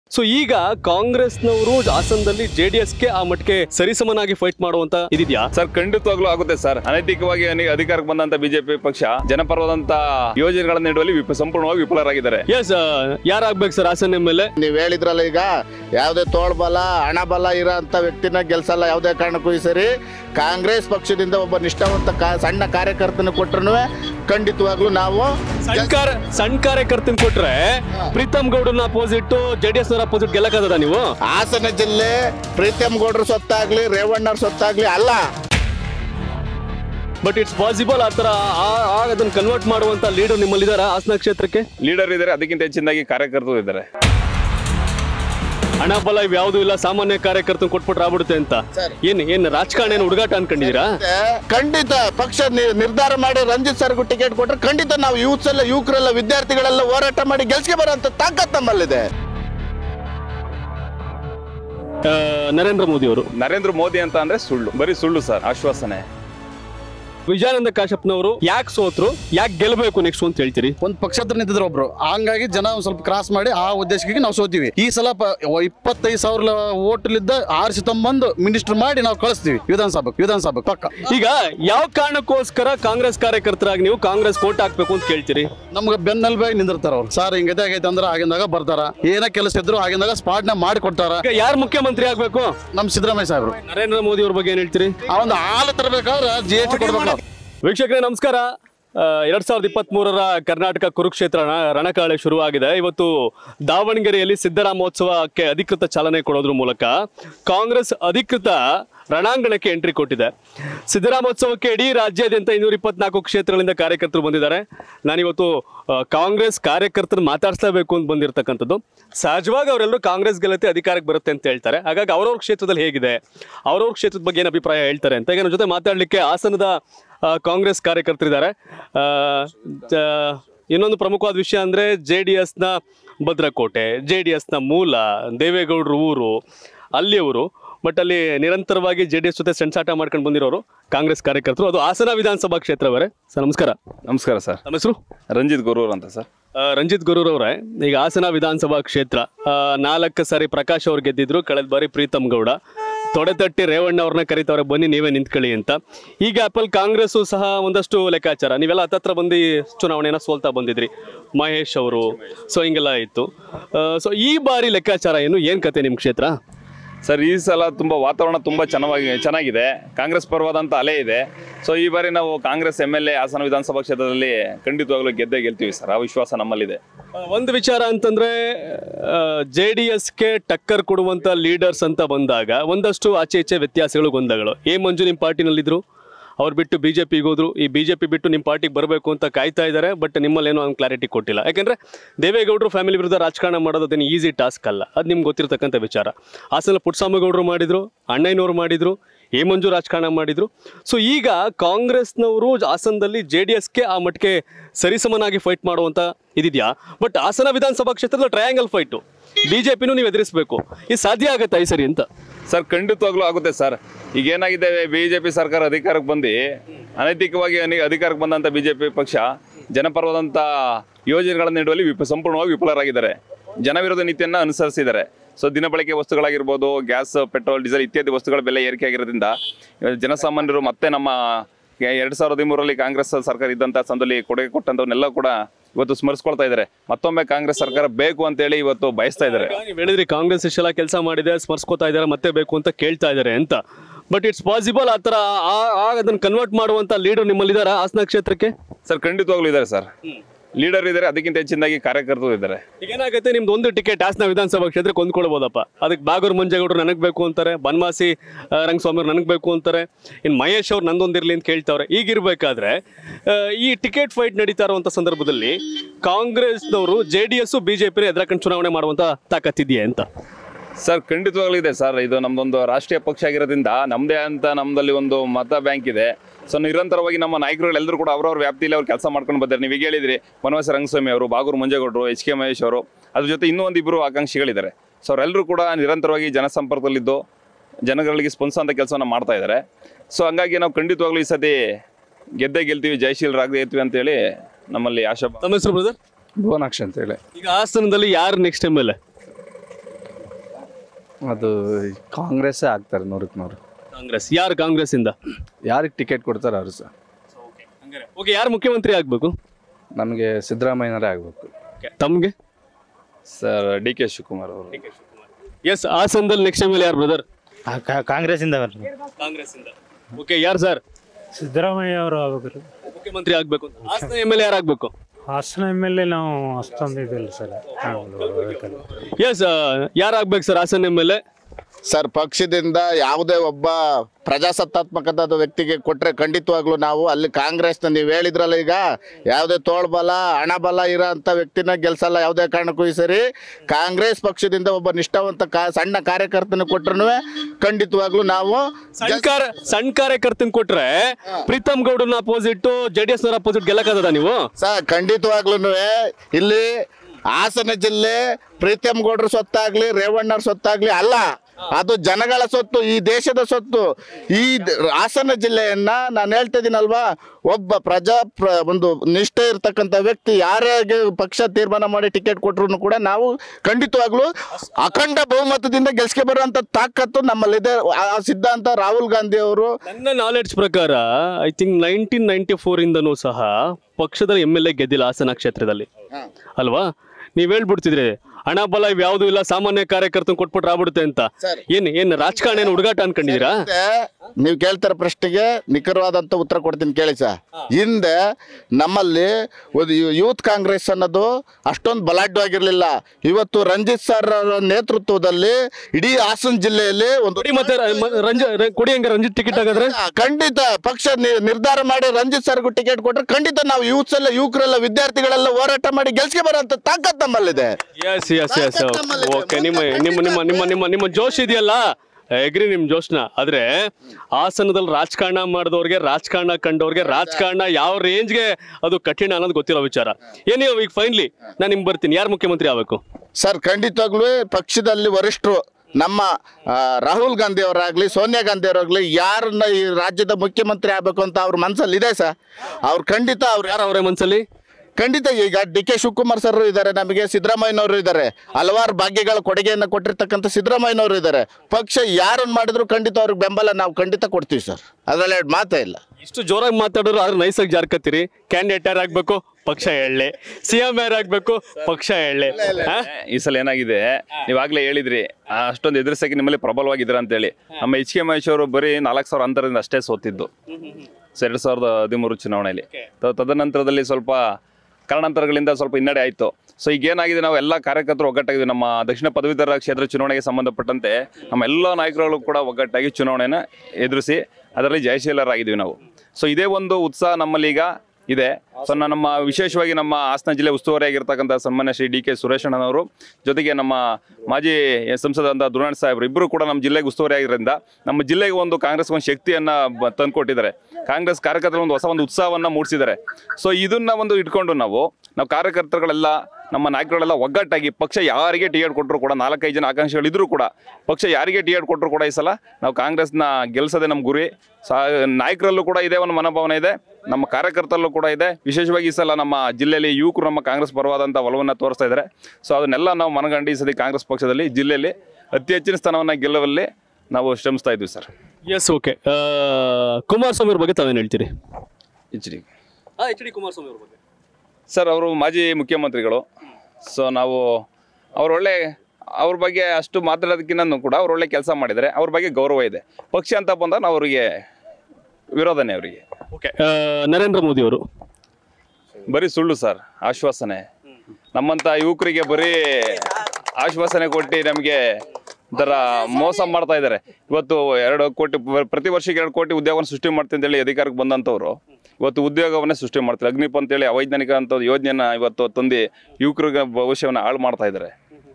So ಈಗ ಕಾಂಗ್ರೆಸ್ನವರು ಹಾಸನದಲ್ಲಿ ಜೆಡಿಎಸ್ಗೆ ಆ ಮಟ್ಟಿಗೆ ಸರಿಸಮನಾಗಿ ಫೈಟ್ ಮಾಡುವಂತ ಇದಿದ್ಯಾ ಸರ್ ಖಂಡಿತವಾಗ್ಲೂ ಆಗುತ್ತೆ ಸರ್ ಅನೈತಿಕವಾಗಿ ಅನಿ- ಅಧಿಕಾರಕ್ಕೆ ಬಂದಂತ ಬಿಜೆಪಿ ಪಕ್ಷ ಜನಪರವಾದಂತ ಯೋಜನೆಗಳನ್ನು ನೀಡುವಲ್ಲಿ ವಿಪ- ಸಂಪೂರ್ಣವಾಗಿ ವಿಫಲರಾಗಿದ್ದಾರೆ ಎಸ್ ಯಾರಾಗ್ಬೇಕು sir Hassan M L A ನೀವ್ ಹೇಳಿದ್ರಲ್ಲ ಈಗ ಯಾವುದೇ ತೋಳ್ಬಲ ಹಣ ಬಲ ಇರೋ ಅಂತ ವ್ಯಕ್ತಿನ ಗೆಲ್ಸಲ್ಲ ಯಾವುದೇ ಕಾರಣಕ್ಕೂ ಈ ಸರಿ ಕಾಂಗ್ರೆಸ್ ಪಕ್ಷದಿಂದ ಒಬ್ಬ ನಿಷ್ಠಾವಂತ ಕಾ- ಸಣ್ಣ ಕಾರ್ಯಕರ್ತನ ಕೊಟ್ರು ಖಂಡಿತವಾಗ್ಲೂ ನಾವು ಸಣ್ಣ ಕಾರ- ಸಣ್ಣ ಕಾರ್ಯಕರ್ತನ್ ಕೊಟ್ರೆ ಪ್ರೀತಮ್ ಗೌಡನ ಅಪೋಸಿಟ್ ಜೆಡಿಎಸ್ ನವರ ಅಪೋಸಿಟ್ ಗೆಲ್ಲಕ್ಕಾಗದ ನೀವು ಹಾಸನ ಜಿಲ್ಲೆ ಪ್ರೀತಮ್ ಗೌಡ್ರ ಸೊತ್ತಾಗ್ಲಿ ರೇವಣ್ಣವ್ರ ಸೊತ್ತಾಗ್ಲಿ ಅಲ್ಲ ಬಟ್ ಇಟ್ಸ್ ಪಾಸಿಬಲ್ ಆತರ ಆ- ಆ ಅದನ್ನ ಕನ್ವರ್ಟ್ ಮಾಡುವಂತ ಲೀಡರ್ ನಿಮ್ಮಲ್ಲಿದಾರ ಹಾಸನ ಕ್ಷೇತ್ರಕ್ಕೆ ಲೀಡರ್ ಇದ್ದಾರೆ ಅದಕ್ಕಿಂತ ಹೆಚ್ಚಿನದಾಗಿ ಕಾರ್ಯಕರ್ತರು ಇದ್ದಾರೆ ಹಣ ಬಲ ಇವ್ ಯಾವ್ದು ಇಲ್ಲ ಸಾಮಾನ್ಯ ಕಾರ್ಯಕರ್ತನ ಕೊಟ್ಬಿಟ್ರೆ ಆಗ್ಬಿಡುತ್ತೆ ಅಂತ ಸರ್. ಏನ್ ಏನ್ ರಾಜಕಾರಣ ಏನು ಹುಡುಗಾಟ ಅನ್ಕೊಂಡಿದೀರಾ ಮತ್ತೆ ಖಂಡಿತ ಪಕ್ಷ ನಿ- ನಿರ್ಧಾರ ಮಾಡಿ ರಂಜಿತ್ ಸರ್ಗೂ ಟಿಕೆಟ್ ಕೊಟ್ರೆ ಖಂಡಿತ ನಾವು ಯೂತ್ಸ್ ಎಲ್ಲ ಯುವಕರೆಲ್ಲ ವಿದ್ಯಾರ್ಥಿಗಳೆಲ್ಲ ಹೋರಾಟ ಮಾಡಿ ಗೆಲ್ಸ್ಕೆ ಬರೋಂಥ ತಾಕತ್ ನಮ್ಮಲ್ಲಿದೆ ಆ, ನರೇಂದ್ರ ಮೋದಿ ಅವರು ನರೇಂದ್ರ ಮೋದಿ ಅಂತ ಅಂದ್ರೆ ಸುಳ್ಳು ಬರೀ ಸುಳ್ಳು ಸರ್ ಆಶ್ವಾಸನೆ ವಿಜಯಾನಂದ ಕಾಶಪ್ಪನವರು ಯಾಕೆ ಸೋತ್ರು ಯಾಕೆ ಗೆಲ್ಲಬೇಕು ನೆಕ್ಸ್ಟ್ ಅಂತ ಹೇಳ್ತೀರಿ ಒಂದು ಪಕ್ಷತ್ರ ನಿಂತಿದ್ರು ಒಬ್ರು ಹಂಗಾಗಿ ಜನ ಒಂದ್ ಸ್ವಲ್ಪ ಕ್ರಾಸ್ ಮಾಡಿ ಆ ಉದ್ದೇಶಕ್ಕೆ ನಾವು ಸೋತೀವಿ ಈ ಸಲ ಪ- ಇಪ್ಪತ್ತೈದು ಸಾವಿರ ಓಟ್ಲಿದ್ದ ಆರಿಸಿ ತಮ್ಮಂದು ಮಿನಿಸ್ಟರ್ ಮಾಡಿ ನಾವು ಕಳಿಸ್ತೀವಿ ವಿಧಾನಸಭೆ ವಿಧಾನಸಭೆ ಪಕ್ಕ ಈಗ ಯಾವ ಕಾರಣಕ್ಕೋಸ್ಕರ ಕಾಂಗ್ರೆಸ್ ಕಾರ್ಯಕರ್ತರಾಗಿ ನೀವು ಕಾಂಗ್ರೆಸ್ ಕೋಟ್ ಹಾಕ್ಬೇಕು ಅಂತ ಕೇಳ್ತೀರಿ ನಮ್ಗೆ ಬೆನ್ನೆಲ್ಬಾಗಿ ನಿಂದಿರ್ತಾರ ಅವ್ರು ಸರ್ ಹಿಂಗೈತೆ ಆಗೈತೆ ಅಂದ್ರೆ ಆಗಿಂದಾಗ ಬರ್ತಾರ ಏನೇ ಕೆಲಸ ಇದ್ರು ಆಗಿಂದಾಗ ಸ್ಪಾಟ್ನ ಮಾಡಿ ಕೊಡ್ತಾರ ಈಗ ಯಾರು ಮುಖ್ಯಮಂತ್ರಿ ಆಗ್ಬೇಕು ನಮ್ಮ ಸಿದ್ದರಾಮಯ್ಯ ಸಾಹೇಬ್ರು ನರೇಂದ್ರ ಮೋದಿ ಅವ್ರ ಬಗ್ಗೆ ಏನ್ ಹೇಳ್ತೀರಿ ಆ ಒಂದು ಹಾಲು ತರಬೇಕಾದ್ರೆ ಜಿ ಎಸ್ ಟಿ ಕೊಡ್ಬೇಕು ನಾವು ವೀಕ್ಷಕರೇ ನಮಸ್ಕಾರ ಆ, ಎರಡ್ ಸಾವಿರದ ಇಪ್ಪತ್ತ್ ಮೂರರ ಕರ್ನಾಟಕ ಕುರುಕ್ಷೇತ್ರ ರಣ- ರಣಕಾಳೆ ಶುರುವಾಗಿದೆ ಇವತ್ತು ದಾವಣಗೆರೆಯಲ್ಲಿ ಸಿದ್ದರಾಮೋತ್ಸವಕ್ಕೆ ಅಧಿಕೃತ ಚಾಲನೆ ಕೊಡೋದ್ರ ಮೂಲಕ ಕಾಂಗ್ರೆಸ್ ಅಧಿಕೃತ ರಣಾಂಗಣಕ್ಕೆ ಎಂಟ್ರಿ ಕೊಟ್ಟಿದೆ ಸಿದ್ದರಾಮೋತ್ಸವಕ್ಕೆ ಇಡೀ ರಾಜ್ಯಾದ್ಯಂತ ಇನ್ನೂರ ಇಪ್ಪತ್ನಾಲ್ಕು ಕ್ಷೇತ್ರಗಳಿಂದ ಕಾರ್ಯಕರ್ತರು ಬಂದಿದ್ದಾರೆ ನಾನಿವತ್ತು ಆ, ಕಾಂಗ್ರೆಸ್ ಕಾರ್ಯಕರ್ತರು ಮಾತಾಡಿಸ್ಲೇಬೇಕು ಅಂತ ಬಂದಿರತಕ್ಕಂಥದ್ದು ಸಹಜವಾಗಿ ಅವರೆಲ್ಲರೂ ಕಾಂಗ್ರೆಸ್ ಗೆಲ್ಲತ್ತೆ ಅಧಿಕಾರಕ್ಕೆ ಬರುತ್ತೆ ಅಂತ ಹೇಳ್ತಾರೆ ಹಾಗಾಗಿ ಅವ್ರವ್ರ ಕ್ಷೇತ್ರದಲ್ಲಿ ಹೇಗಿದೆ ಅವ್ರವ್ರ ಕ್ಷೇತ್ರದ ಬಗ್ಗೆ ಏನು ಅಭಿಪ್ರಾಯ ಹೇಳ್ತಾರೆ ಅಂತ ಈಗ ನನ್ನ ಜೊತೆ ಮಾತಾಡಲಿಕ್ಕೆ ಹಾಸನದ ಆ, ಕಾಂಗ್ರೆಸ್ ಕಾರ್ಯಕರ್ತರಿದ್ದಾರೆ ಆ, ಜ- ಇನ್ನೊಂದು ಪ್ರಮುಖವಾದ ವಿಷಯ ಅಂದರೆ ಜೆ ಡಿ ಎಸ್ನ ಭದ್ರಕೋಟೆ ಜೆ ಡಿ ಎಸ್ನ ಮೂಲ ದೇವೇಗೌಡರು ಊರು ಅಲ್ಲಿಯವರು ಬಟ್ ಅಲ್ಲಿ ನಿರಂತರವಾಗಿ ಜೆ ಡಿ ಎಸ್ ಜೊತೆ ಸೆಣಸಾಟ ಮಾಡ್ಕೊಂಡು ಬಂದಿರೋರು ಕಾಂಗ್ರೆಸ್ ಕಾರ್ಯಕರ್ತರು ಅದು ಹಾಸನ ವಿಧಾನಸಭಾ ಕ್ಷೇತ್ರವರೇ ಸರ್ ನಮಸ್ಕಾರ ನಮಸ್ಕಾರ ಸರ್ ನಮ್ಮ ಹೆಸರು ರಂಜಿತ್ ಗುರೂರ್ ಅಂತ ಸರ್ ಆ, ರಂಜಿತ್ ಗುರೂರವ್ರೆ ಈಗ ಹಾಸನ ವಿಧಾನಸಭಾ ಕ್ಷೇತ್ರ ಆ, ನಾಲ್ಕು ಸಾರಿ ಪ್ರಕಾಶ್ ಅವ್ರು ಗೆದ್ದಿದ್ರು ಕಳೆದ ಬಾರಿ ಪ್ರೀತಮ್ ಗೌಡ ತೊಡೆತಟ್ಟಿ ರೇವಣ್ಣ ಅವ್ರನ್ನ ಕರೀತವ್ರೆ ಬನ್ನಿ ನೀವೇ ನಿಂತ್ಕೊಳ್ಳಿ ಅಂತ ಈ ಗ್ಯಾಪಲ್ಲಿ ಕಾಂಗ್ರೆಸ್ ಸಹ ಒಂದಷ್ಟು ಲೆಕ್ಕಾಚಾರ ನೀವೆಲ್ಲ ಹತ್ತತ್ರ ಬಂದು ಚುನಾವಣೆನ ಸೋಲ್ತಾ ಬಂದಿದ್ರಿ ಮಹೇಶ್ ಅವರು ಸೊ ಹಿಂಗೆಲ್ಲ ಇತ್ತು ಸೊ ಈ ಬಾರಿ ಲೆಕ್ಕಾಚಾರ ಏನು ಏನ್ ಕತೆ ನಿಮ್ಮ ಕ್ಷೇತ್ರ ಸರ್ ಈ ಸಲ ತುಂಬ ವಾತಾವರಣ ತುಂಬ ಚೆನ್ನಾಗಿ ಚೆನ್ನಾಗಿದೆ ಕಾಂಗ್ರೆಸ್ ಪರವಾದಂಥ ಅಲೆ ಇದೆ ಸೊ ಈ ಬಾರಿ ನಾವು Congress M L A Hassan ವಿಧಾನಸಭಾ ಕ್ಷೇತ್ರದಲ್ಲಿ ಖಂಡಿತವಾಗ್ಲೂ ಗೆದ್ದೇ ಗೆಲ್ತೀವಿ ಸರ್ ಆ ವಿಶ್ವಾಸ ನಮ್ಮಲ್ಲಿದೆ ಆ, ಒಂದು ವಿಚಾರ ಅಂತಂದ್ರೆ ಜೆ ಡಿ ಎಸ್ಗೆ ಟಕ್ಕರ್ ಕೊಡುವಂತ ಲೀಡರ್ಸ್ ಅಂತ ಬಂದಾಗ ಒಂದಷ್ಟು ಆಚೆ ಈಚೆ ವ್ಯತ್ಯಾಸಗಳು ಗೊಂದಗಳು ಎ ಮಂಜು ನಿಮ್ಮ ಪಾರ್ಟಿನಲ್ಲಿದ್ರು ಅವ್ರು ಬಿಟ್ಟು ಬಿಜೆಪಿಗೆ ಹೋದ್ರು ಈ ಬಿಜೆಪಿ ಬಿಟ್ಟು ನಿಮ್ಮ ಪಾರ್ಟಿಗೆ ಬರಬೇಕು ಅಂತ ಕಾಯ್ತಾ ಇದ್ದಾರೆ ಬಟ್ ನಿಮ್ಮಲ್ಲಿ ಏನೋ ಒಂದು ಕ್ಲಾರಿಟಿ ಕೊಟ್ಟಿಲ್ಲ ಯಾಕಂದ್ರೆ ದೇವೇಗೌಡರು ಫ್ಯಾಮಿಲಿ ವಿರುದ್ಧ ರಾಜಕಾರಣ ಮಾಡೋದು ಅದೇನು ಈಸಿ ಟಾಸ್ಕ್ ಅಲ್ಲ ಅದು ನಿಮ್ಗೆ ಗೊತ್ತಿರ್ತಕ್ಕಂಥ ವಿಚಾರ ಹಾಸನ ಪುಟ್ಟಸ್ವಾಮಿಗೌಡರು ಮಾಡಿದ್ರು ಅಣ್ಣಯ್ಯನವರು ಮಾಡಿದ್ರು ಎ ಮಂಜು ರಾಜಕಾರಣ ಮಾಡಿದ್ರು ಸೊ ಈಗ ಕಾಂಗ್ರೆಸ್ನವರು ಹಾಸನದಲ್ಲಿ ಜೆ ಡಿ ಎಸ್ಗೆ ಆ ಮಟ್ಟಿಗೆ ಸರಿಸಮನಾಗಿ ಫೈಟ್ ಮಾಡುವಂತ ಇದಿದೆಯಾ ಬಟ್ ಹಾಸನ ವಿಧಾನಸಭಾ ಕ್ಷೇತ್ರದ ಟ್ರಯಾಂಗಲ್ ಫೈಟು ಬಿಜೆಪಿನೂ ನೀವು ಎದುರಿಸಬೇಕು ಇದು ಸಾಧ್ಯ ಆಗತ್ತಾ ಈ ಸರಿ ಅಂತ ಸರ್ ಖಂಡಿತವಾಗ್ಲೂ ಆಗುತ್ತೆ ಸರ್ ಈಗ ಏನಾಗಿದೆ ಬಿ ಜೆ ಪಿ ಸರ್ಕಾರ ಅಧಿಕಾರಕ್ಕೆ ಬಂದು ಅನೈತಿಕವಾಗಿ ಅನಿ- ಅಧಿಕಾರಕ್ಕೆ ಬಂದಂಥ ಬಿ ಜೆ ಪಿ ಪಕ್ಷ ಜನಪರವಾದಂಥ ಯೋಜನೆಗಳನ್ನು ನೀಡುವಲ್ಲಿ ವಿಪ ಸಂಪೂರ್ಣವಾಗಿ ವಿಫಲರಾಗಿದ್ದಾರೆ ಜನವಿರೋಧ ನೀತಿಯನ್ನು ಅನುಸರಿಸಿದ್ದಾರೆ ಸೊ ದಿನಬಳಕೆ ವಸ್ತುಗಳಾಗಿರ್ಬೋದು ಗ್ಯಾಸ್ ಪೆಟ್ರೋಲ್ ಡೀಸೆಲ್ ಇತ್ಯಾದಿ ವಸ್ತುಗಳ ಬೆಲೆ ಏರಿಕೆ ಆಗಿರೋದ್ರಿಂದ ಇವಾಗ ಜನಸಾಮಾನ್ಯರು ಮತ್ತೆ ನಮ್ಮ ಎರಡು ಸಾವಿರದ ಹದಿಮೂರರಲ್ಲಿ ಕಾಂಗ್ರೆಸ್ ಸರ್ಕಾರ ಇದ್ದಂಥ ಸಂದರ್ಭದಲ್ಲಿ ಕೊಡುಗೆ ಕೊಟ್ಟಂಥವನ್ನೆಲ್ಲ ಕೂಡ ಇವತ್ತು ಸ್ಮರಿಸ್ಕೊಳ್ತಾ ಇದ್ದಾರೆ ಮತ್ತೊಮ್ಮೆ ಕಾಂಗ್ರೆಸ್ ಸರ್ಕಾರ ಬೇಕು ಅಂತೇಳಿ ಇವತ್ತು ಬಯಸ್ತಾ ಇದ್ದಾರೆ ನೀವು ಹೇಳಿದ್ರಿ ಕಾಂಗ್ರೆಸ್ ಇಷ್ಟೆಲ್ಲ ಕೆಲಸ ಮಾಡಿದೆ ಸ್ಮರಿಸ್ಕೋತಾ ಇದ್ದಾರೆ ಮತ್ತೆ ಬೇಕು ಅಂತ ಕೇಳ್ತಾ ಇದ್ದಾರೆ ಅಂತ ಬಟ್ ಇಟ್ಸ್ ಪಾಸಿಬಲ್ ಆ ಥರ ಆ- ಆ ಅದನ್ನ ಕನ್ವರ್ಟ್ ಮಾಡುವಂತ ಲೀಡರ್ ನಿಮ್ಮಲ್ಲಿದಾರ ಹಾಸನ ಕ್ಷೇತ್ರಕ್ಕೆ ಸರ್ ಖಂಡಿತವಾಗ್ಲೂ ಇದ್ದಾರೆ ಸರ್ ಲೀಡರ್ ಇದ್ದಾರೆ ಅದಕ್ಕಿಂತ ಹೆಚ್ಚಿನದಾಗಿ ಕಾರ್ಯಕರ್ತರು ಇದ್ದಾರೆ ಈಗ ಏನಾಗುತ್ತೆ ನಿಮ್ದು ಒಂದು ಟಿಕೆಟ್ ಹಾಸನ ವಿಧಾನಸಭಾ ಕ್ಷೇತ್ರಕ್ಕೆ ಹೊಂದ್ಕೊಳ್ಬೋದಪ್ಪ ಅದಕ್ಕೆ ಬಾಗೂರು ಮಂಜೇಗೌಡರು ನನಗೆ ಬೇಕು ಅಂತಾರೆ ಬನ್ಮಾಸಿ ಆ, ರಂಗಸ್ವಾಮಿ ಅವ್ರು ನನಗೆ ಬೇಕು ಅಂತಾರೆ ಇನ್ನು ಮಹೇಶ್ ಅವ್ರು ನಂದೊಂದಿರಲಿ ಅಂತ ಕೇಳ್ತಾವ್ರೆ ಈಗಿರ್ಬೇಕಾದ್ರೆ ಆ, ಈ ಟಿಕೆಟ್ ಫೈಟ್ ನಡೀತಾ ಇರುವಂಥ ಸಂದರ್ಭದಲ್ಲಿ ಕಾಂಗ್ರೆಸ್ನವರು J D S B J ಪಿನ ಎದುರಾಕೊಂಡು ಚುನಾವಣೆ ಮಾಡುವಂಥ ತಾಕತ್ತಿದೆಯಾ ಅಂತ ಸರ್ ಖಂಡಿತವಾಗ್ಲೂ ಇದೆ ಸರ್ ಇದು ನಮ್ದೊಂದು ರಾಷ್ಟ್ರೀಯ ಪಕ್ಷ ಆಗಿರೋದ್ರಿಂದ ನಮ್ಮದೇ ಅಂತ ನಮ್ಮದಲ್ಲಿ ಒಂದು ಮತ ಬ್ಯಾಂಕ್ ಇದೆ ಸೊ ನಿರಂತರವಾಗಿ ನಮ್ಮ ನಾಯಕರುಗಳೆಲ್ಲರೂ ಕೂಡ ಅವ್ರವ್ರ ವ್ಯಾಪ್ತಿಯಲ್ಲಿ ಅವ್ರು ಕೆಲಸ ಮಾಡ್ಕೊಂಡು ಬಂದ್ದಾರೆ ನೀವು ಈಗ ಹೇಳಿದ್ರಿ ವನವಾಸ ರಂಗಸ್ವಾಮಿ ಅವರು ಬಾಗೂರು ಮಂಜೇಗೌಡರು ಎಚ್ ಕೆ ಮಹೇಶ್ ಅವರು ಅದ್ರ ಜೊತೆ ಇನ್ನೂ ಒಂದಿಬ್ಬರು ಆಕಾಂಕ್ಷಿಗಳಿದ್ದಾರೆ ಸೊ ಅವರೆಲ್ಲರೂ ಕೂಡ ನಿರಂತರವಾಗಿ ಜನಸಂಪರ್ಕದಲ್ಲಿದ್ದು ಜನಗಳಿಗೆ ಸ್ಪಂದಿಸೋಂಥ ಕೆಲಸವನ್ನು ಮಾಡ್ತಾ ಇದ್ದಾರೆ ಸೊ ಹಂಗಾಗಿ ನಾವು ಖಂಡಿತವಾಗ್ಲೂ ಈ ಸತಿ ಗೆದ್ದೇ ಗೆಲ್ತೀವಿ ಜಯಶೀಲರಾಗದೇ ಇರ್ತೀವಿ ಅಂತೇಳಿ ನಮ್ಮಲ್ಲಿ ಆಶಾ ತಮ್ಮ ಹೆಸರು ಬ್ರದರ್ ಭುವನಾಕ್ಷ ಅಂತೇಳಿ ಈಗ ಹಾಸನದಲ್ಲಿ ಯಾರು ನೆಕ್ಸ್ಟ್ ಎಮ್ ಎಲ್ ಎ ಅದು ಕಾಂಗ್ರೆಸ್ಸೇ ಆಗ್ತಾರೆ ನೂರಕ್ಕೆ ನೂರು ಕಾಂಗ್ರೆಸ್ ಯಾರು ಕಾಂಗ್ರೆಸ್ ಇಂದ ಯಾರಿಗೆ ಟಿಕೆಟ್ ಕೊಡ್ತಾರೆ ಅವರು ಸಹ ಓಕೆ ಯಾರು ಮುಖ್ಯಮಂತ್ರಿ ಆಗ್ಬೇಕು ನಮಗೆ ಸಿದ್ದರಾಮಯ್ಯನವರೇ ಆಗಬೇಕು ತಮ್ಗೆ ಸರ್ ಡಿ ಕೆ ಶಿವಕುಮಾರ್ ಅವರು ಎಸ್ ಹಾಸನದಲ್ಲಿ ನೆಕ್ಸ್ಟ್ ಎಮ್ ಎಲ್ ಯಾರು ಬ್ರದರ್ ಕಾಂಗ್ರೆಸ್ಸಿಂದ ಬರ್ರಿ ಕಾಂಗ್ರೆಸ್ ಇಂದ ಓಕೆ ಯಾರು ಸರ್ ಸಿದ್ದರಾಮಯ್ಯ ಅವರು ಆಗ್ಬೇಕ್ರಿ ಮುಖ್ಯಮಂತ್ರಿ ಆಗ್ಬೇಕು ಅಂತ ಹಾಸನ ಎಮ್ ಎಲ್ ಯಾರು ಆಗ್ಬೇಕು ಹಾಸನ ಎಮ್ ಎಲ್ ಎ ನಾವು ಅಷ್ಟೊಂದು ಇದಿಲ್ಲ ಸರ್ ಎಸ್ ಯಾರು ಆಗ್ಬೇಕು sir Hassan M L A sir ಪಕ್ಷದಿಂದ ಯಾವುದೇ ಒಬ್ಬ ಪ್ರಜಾಸತ್ತಾತ್ಮಕದ ವ್ಯಕ್ತಿಗೆ ಕೊಟ್ರೆ ಖಂಡಿತವಾಗ್ಲೂ ನಾವು ಅಲ್ಲಿ ಕಾಂಗ್ರೆಸ್ನ ನೀವು ಹೇಳಿದ್ರಲ್ಲ ಈಗ ಯಾವುದೇ ತೋಳ್ಬಲ ಹಣಬಲ ಇರೋ ಅಂತ ವ್ಯಕ್ತಿನ ಗೆಲ್ಸಲ್ಲ ಯಾವುದೇ ಕಾರಣಕ್ಕೂ ಈ ಸರಿ ಕಾಂಗ್ರೆಸ್ ಪಕ್ಷದಿಂದ ಒಬ್ಬ ನಿಷ್ಠಾವಂತ ಕಾ ಸಣ್ಣ ಕಾರ್ಯಕರ್ತನ ಕೊಟ್ರು ಖಂಡಿತವಾಗ್ಲೂ ನಾವು ಸಣ್ಣ ಕಾರ ಸಣ್ಣ ಕಾರ್ಯಕರ್ತನ್ ಕೊಟ್ರೆ ಪ್ರೀತಮ್ ಗೌಡನ ಅಪೋಸಿಟ್ ಜೆ ಡಿ ಎಸ್ ನವರ ಅಪೋಸಿಟ್ ಗೆಲ್ಲಕ್ಕಾಗದ ನೀವು ಸರ್ ಖಂಡಿತವಾಗ್ಲೂ ಇಲ್ಲಿ ಹಾಸನ ಜಿಲ್ಲೆ ಪ್ರೀತಮ್ ಗೌಡ್ರ ಸೊತ್ತಾಗ್ಲಿ ರೇವಣ್ಣರ ಸೊತ್ತಾಗ್ಲಿ ಅಲ್ಲ ಅದು ಜನಗಳ ಸೊತ್ತು ಈ ದೇಶದ ಸೊತ್ತು ಈ ದ- ಹಾಸನ ಜಿಲ್ಲೆಯನ್ನ ನಾನು ಹೇಳ್ತಾ ಇದೀನಲ್ವಾ ಒಬ್ಬ ಪ್ರಜಾ ಪ್ರ ಒಂದು ನಿಷ್ಠೆ ಇರ್ತಕ್ಕಂಥ ವ್ಯಕ್ತಿ ಯಾರೇ ಪಕ್ಷ ತೀರ್ಮಾನ ಮಾಡಿ ಟಿಕೆಟ್ ಕೊಟ್ರು ಕೂಡ ನಾವು ಖಂಡಿತವಾಗ್ಲೂ ಅಖಂಡ ಬಹುಮತದಿಂದ ಗೆಲ್ಸ್ಕೆ ಬರುವಂತ ತಾಕತ್ತು ನಮ್ಮಲ್ಲಿದೆ ಆ ಆ ಸಿದ್ಧಾಂತ ರಾಹುಲ್ ಗಾಂಧಿ ಅವರು ನನ್ನ ನಾಲೆಡ್ಜ್ ಪ್ರಕಾರ I think nineteen ninety four ಇಂದನೂ ಸಹ ಪಕ್ಷದಲ್ಲಿ ಎಮ್ ಎಲ್ ಎ ಗೆದ್ದಿಲ್ಲ ಹಾಸನ ಕ್ಷೇತ್ರದಲ್ಲಿ ಅಲ್ವಾ ನೀವ್ ಹೇಳ್ಬಿಡ್ತಿದ್ರಿ ಹಣ ಬಲ ಯಾವ್ದು ಇಲ್ಲ ಸಾಮಾನ್ಯ ಕಾರ್ಯಕರ್ತನ ಕೊಟ್ಬಿಟ್ರೆ ಆಗ್ಬಿಡುತ್ತೆ ಅಂತ ಏನ್ ಏನ್ ರಾಜಕಾರಣ ಏನು ಹುಡುಗಾಟ ಅನ್ಕೊಂಡಿದೀರಾ ಮತ್ತೆ ನೀವು ಕೇಳ್ತಾರ ಪ್ರಶ್ನೆಗೆ ನಿಖರವಾದಂತ ಉತ್ತರ ಕೊಡ್ತೀನಿ ಕೇಳಿ ಸರ್ ಹಿಂದೆ ನಮ್ಮಲ್ಲಿ ಒಂದು ಯೂ- ಯೂತ್ ಕಾಂಗ್ರೆಸ್ ಅನ್ನೋದು ಅಷ್ಟೊಂದು ಬಲಾಢ್ಯವಾಗಿರ್ಲಿಲ್ಲ ಇವತ್ತು ರಂಜಿತ್ ಸರ್ ಅವರ ನೇತೃತ್ವದಲ್ಲಿ ಇಡೀ ಹಾಸನ ಜಿಲ್ಲೆಯಲ್ಲಿ ಒಂದು ಕೊಡಿ ಮತ್ತೆ ರ- ಮ- ರಂಜ ರ- ಕೊಡಿ ಹಂಗ ರಂಜಿತ್ ಟಿಕೆಟ್ ಹಾಗಾದ್ರೆ ಖಂಡಿತ ಪಕ್ಷ ನಿ- ನಿರ್ಧಾರ ಮಾಡಿ ರಂಜಿತ್ ಸರ್ಗೂ ಟಿಕೆಟ್ ಕೊಟ್ರೆ ಖಂಡಿತ ನಾವು ಯೂತ್ಸ್ ಎಲ್ಲ ಯುವಕರೆಲ್ಲ ವಿದ್ಯಾರ್ಥಿಗಳೆಲ್ಲ ಹೋರಾಟ ಮಾಡಿ ಗೆಲ್ಸ್ಕೆ ಬರೋಂಥ ತಾಕತ್ ನಮ್ಮಲ್ಲಿದೆ ಎಸ್ ಎಸ್ ಎಸ್ ಓಕೆ ನಿಮ್ಮ ನಿಮ್ಮ ನಿಮ್ಮ ನಿಮ್ಮ ನಿಮ್ಮ ನಿಮ್ಮ ಜೋಶ್ ಇದೆಯಲ್ಲ ಎಗ್ರಿ ನಿಮ್ ಜೋಶ್ನ ಆದ್ರೆ ಹಾಸನದಲ್ಲಿ ರಾಜಕಾರಣ ಮಾಡಿದವ್ರಿಗೆ ರಾಜಕಾರಣ ಕಂಡವ್ರಿಗೆ ರಾಜಕಾರಣ ಯಾವ ರೇಂಜ್ಗೆ ಅದು ಕಠಿಣ ಅನ್ನೋದು ಗೊತ್ತಿರೋ ವಿಚಾರ ಏನೇ ಈಗ ಫೈನ್ಲಿ ನಾನು ನಿಮ್ಗೆ ಬರ್ತೀನಿ ಯಾರು ಮುಖ್ಯಮಂತ್ರಿ ಆಗ್ಬೇಕು ಸರ್ ಖಂಡಿತವಾಗ್ಲೂ ಪಕ್ಷದಲ್ಲಿ ವರಿಷ್ಠರು ನಮ್ಮ ಆ, ರಾಹುಲ್ ಗಾಂಧಿ ಅವರಾಗ್ಲಿ ಸೋನಿಯಾ ಗಾಂಧಿ ಅವರಾಗ್ಲಿ ಯಾರನ್ನ ಈ ರಾಜ್ಯದ ಮುಖ್ಯಮಂತ್ರಿ ಆಗ್ಬೇಕು ಅಂತ ಅವ್ರ ಮನಸ್ಸಲ್ಲಿ ಇದೆ ಸರ್ ಅವ್ರು ಖಂಡಿತ ಅವ್ರು ಯಾರು ಅವರೇ ಮನ್ಸಲ್ಲಿ ಖಂಡಿತ ಈಗ ಡಿ ಕೆ ಶಿವಕುಮಾರ್ ಸರ್ ಇದ್ದಾರೆ ನಮಗೆ ಸಿದ್ದರಾಮಯ್ಯನವರು ಇದ್ದಾರೆ ಹಲವಾರು ಭಾಗ್ಯಗಳ ಕೊಡುಗೆಯನ್ನು ಕೊಟ್ಟಿರ್ತಕ್ಕಂಥ ಸಿದ್ದರಾಮಯ್ಯನವರು ಇದ್ದಾರೆ ಪಕ್ಷ ಯಾರನ್ನ ಮಾಡಿದ್ರು ಖಂಡಿತ ಅವ್ರಿಗೆ ಬೆಂಬಲ ನಾವು ಖಂಡಿತ ಕೊಡ್ತೀವಿ ಸರ್ ಅದ್ರಲ್ಲಿ ಎರಡು ಮಾತೇ ಇಲ್ಲ ಇಷ್ಟು ಜೋರಾಗಿ ಮಾತಾಡೋರು ಆದ್ರೆ ನೈಸಾಗಿ ಜಾರ್ಕತ್ತೀರಿ ಕ್ಯಾಂಡಿಡೇಟ್ ಯಾರು ಆಗ್ಬೇಕು ಪಕ್ಷ ಹೇಳಲಿ ಸಿ ಎಂ ಯಾರು ಆಗ್ಬೇಕು ಪಕ್ಷ ಹೇಳಲಿ ಈ ಸಲ ಏನಾಗಿದೆ ನೀವಾಗಲೇ ಹೇಳಿದ್ರಿ ಆ, ಅಷ್ಟೊಂದು ಎದುರಿಸಕ್ಕೆ ನಿಮ್ಮಲ್ಲಿ ಪ್ರಬಲವಾಗಿದ್ದೀರ ಅಂತೇಳಿ ನಮ್ಮ ಎಚ್ ಕೆ ಮಹೇಶ್ ಅವರು ಬರೀ ನಾಲ್ಕು ಸಾವಿರ ಅಂತರದಿಂದ ಅಷ್ಟೇ ಸೋತಿದ್ದು ಸೊ ಎರಡು ಸಾವಿರದ ಹದಿಮೂರು ಚುನಾವಣೆಯಲ್ಲಿ ತ- ತದನಂತರದಲ್ಲಿ ಸ್ವಲ್ಪ ಕಾರಣಾಂತರಗಳಿಂದ ಸ್ವಲ್ಪ ಹಿನ್ನಡೆ ಆಯಿತು ಸೊ ಈಗ ಏನಾಗಿದೆ ನಾವು ಎಲ್ಲ ಕಾರ್ಯಕರ್ತರು ಒಗ್ಗಟ್ಟಾಗಿದ್ದೀವಿ ನಮ್ಮ ದಕ್ಷಿಣ ಪದವೀಧರ ಕ್ಷೇತ್ರ ಚುನಾವಣೆಗೆ ಸಂಬಂಧಪಟ್ಟಂತೆ ನಮ್ಮ ಎಲ್ಲ ನಾಯಕರುಗಳು ಕೂಡ ಒಗ್ಗಟ್ಟಾಗಿ ಚುನಾವಣೆನ ಎದುರಿಸಿ ಅದರಲ್ಲಿ ಜಯಶೀಲರಾಗಿದ್ದೀವಿ ನಾವು ಸೊ ಇದೇ ಒಂದು ಉತ್ಸಾಹ ನಮ್ಮಲ್ಲಿ ಈಗ ಇದೆ ಸೊ ನ- ನಮ್ಮ ವಿಶೇಷವಾಗಿ ನಮ್ಮ ಹಾಸನ ಜಿಲ್ಲೆ ಉಸ್ತುವಾರಿಯಾಗಿರ್ತಕ್ಕಂಥ ಸನ್ಮಾನ್ಯ ಶ್ರೀ ಡಿ ಕೆ ಸುರೇಶಣ್ಣನವರು ಜೊತೆಗೆ ನಮ್ಮ ಮಾಜಿ ಸಂಸದಂತ ದುರ್ನಾಳ್ ಸಾಹೇಬರು ಇಬ್ಬರು ಕೂಡ ನಮ್ಮ ಜಿಲ್ಲೆಗೆ ಉಸ್ತುವಾರಿ ಆಗಿರೋದ್ರಿಂದ ನಮ್ಮ ಜಿಲ್ಲೆಗೆ ಒಂದು ಕಾಂಗ್ರೆಸ್ ಒಂದು ಶಕ್ತಿಯನ್ನ ಬ- ತಂದ್ಕೊಟ್ಟಿದ್ದಾರೆ ಕಾಂಗ್ರೆಸ್ ಕಾರ್ಯಕರ್ತರು ಒಂದು ಹೊಸ ಒಂದು ಉತ್ಸಾಹವನ್ನ ಮೂಡಿಸಿದ್ದಾರೆ ಸೊ ಇದನ್ನ ಒಂದು ಇಟ್ಕೊಂಡು ನಾವು ನಾವು ಕಾರ್ಯಕರ್ತರುಗಳೆಲ್ಲ ನಮ್ಮ ನಾಯಕರುಗಳೆಲ್ಲ ಒಗ್ಗಟ್ಟಾಗಿ ಪಕ್ಷ ಯಾರಿಗೆ ಟಿಕೆಟ್ ಕೊಟ್ಟರು ಕೂಡ ನಾಲ್ಕೈದು ಜನ ಆಕಾಂಕ್ಷಿಗಳಿದ್ರು ಕೂಡ ಪಕ್ಷ ಯಾರಿಗೆ ಟಿಕೆಟ್ ಕೊಟ್ಟರು ಕೂಡ ಈ ಸಲ ನಾವು ಕಾಂಗ್ರೆಸ್ನ ಗೆಲ್ಸೋದೇ ನಮ್ಮ ಗುರಿ ಸಾ ನಾಯಕರಲ್ಲೂ ಕೂಡ ಇದೇ ಒಂದು ಮನೋಭಾವನೆ ಇದೆ ನಮ್ಮ ಕಾರ್ಯಕರ್ತರಲ್ಲೂ ಕೂಡ ಇದೆ ವಿಶೇಷವಾಗಿ ಈ ಸಲ ನಮ್ಮ ಜಿಲ್ಲೆಯಲ್ಲಿ ಯುವಕರು ನಮ್ಮ ಕಾಂಗ್ರೆಸ್ ಪರವಾದಂಥ ಒಲವನ್ನು ತೋರಿಸ್ತಾ ಇದ್ದಾರೆ ಸೊ ಅದನ್ನೆಲ್ಲ ನಾವು ಮನಗಂಡು ಈ ಸತಿ ಕಾಂಗ್ರೆಸ್ ಪಕ್ಷದಲ್ಲಿ ಜಿಲ್ಲೆಯಲ್ಲಿ ಅತಿ ಹೆಚ್ಚಿನ ಸ್ಥಾನವನ್ನು ಗೆಲ್ಲುವಲ್ಲಿ ನಾವು ಶ್ರಮಿಸ್ತಾ ಇದ್ವಿ ಸರ್ ಎಸ್ ಓಕೆ ಕುಮಾರಸ್ವಾಮಿ ಅವ್ರ ಬಗ್ಗೆ ತಾವೇನು ಹೇಳ್ತೀರಿ H D H D Kumaraswamy ಅವ್ರ ಬಗ್ಗೆ ಸರ್ ಅವರು ಮಾಜಿ ಮುಖ್ಯಮಂತ್ರಿಗಳು ಸೊ ನಾವು ಅವ್ರ ಒಳ್ಳೆ ಅವ್ರ ಬಗ್ಗೆ ಅಷ್ಟು ಮಾತಾಡೋದಕ್ಕಿಂತ ಕೂಡ ಅವ್ರು ಒಳ್ಳೆ ಕೆಲಸ ಮಾಡಿದ್ದಾರೆ ಅವ್ರ ಬಗ್ಗೆ ಗೌರವ ಇದೆ ಪಕ್ಷ ಅಂತ ಬಂದಾಗ ನಾವು ಅವರಿಗೆ ವಿರೋಧನೇ ಅವರಿಗೆ ಓಕೆ ನರೇಂದ್ರ ಮೋದಿ ಅವರು ಬರೀ ಸುಳ್ಳು ಸರ್ ಆಶ್ವಾಸನೆ ನಮ್ಮಂಥ ಯುವಕರಿಗೆ ಬರೀ ಆಶ್ವಾಸನೆ ಕೊಟ್ಟು ನಮಗೆ ಒಂಥರ ಮೋಸ ಮಾಡ್ತಾ ಇದ್ದಾರೆ ಇವತ್ತು ಎರಡು ಕೋಟಿ ಪ್ರ- ಪ್ರತಿ ವರ್ಷಕ್ಕೆ ಎರಡು ಕೋಟಿ ಉದ್ಯೋಗವನ್ನು ಸೃಷ್ಟಿ ಮಾಡ್ತೀನಿ ಅಂತೇಳಿ ಅಧಿಕಾರಕ್ಕೆ ಬಂದಂಥವ್ರು ಇವತ್ತು ಉದ್ಯೋಗವನ್ನೇ ಸೃಷ್ಟಿ ಮಾಡ್ತಾರೆ ಅಗ್ನಿಪ್ ಅಂತೇಳಿ ಅವೈಜ್ಞಾನಿಕ ಅಂತ ಒಂದು ಯೋಜನೆಯನ್ನು ಇವತ್ತು ತಂದು ಯುವಕರಿಗೆ ಭವಿಷ್ಯವನ್ನು ಹಾಳು ಮಾಡ್ತಾ ಇದ್ದಾರೆ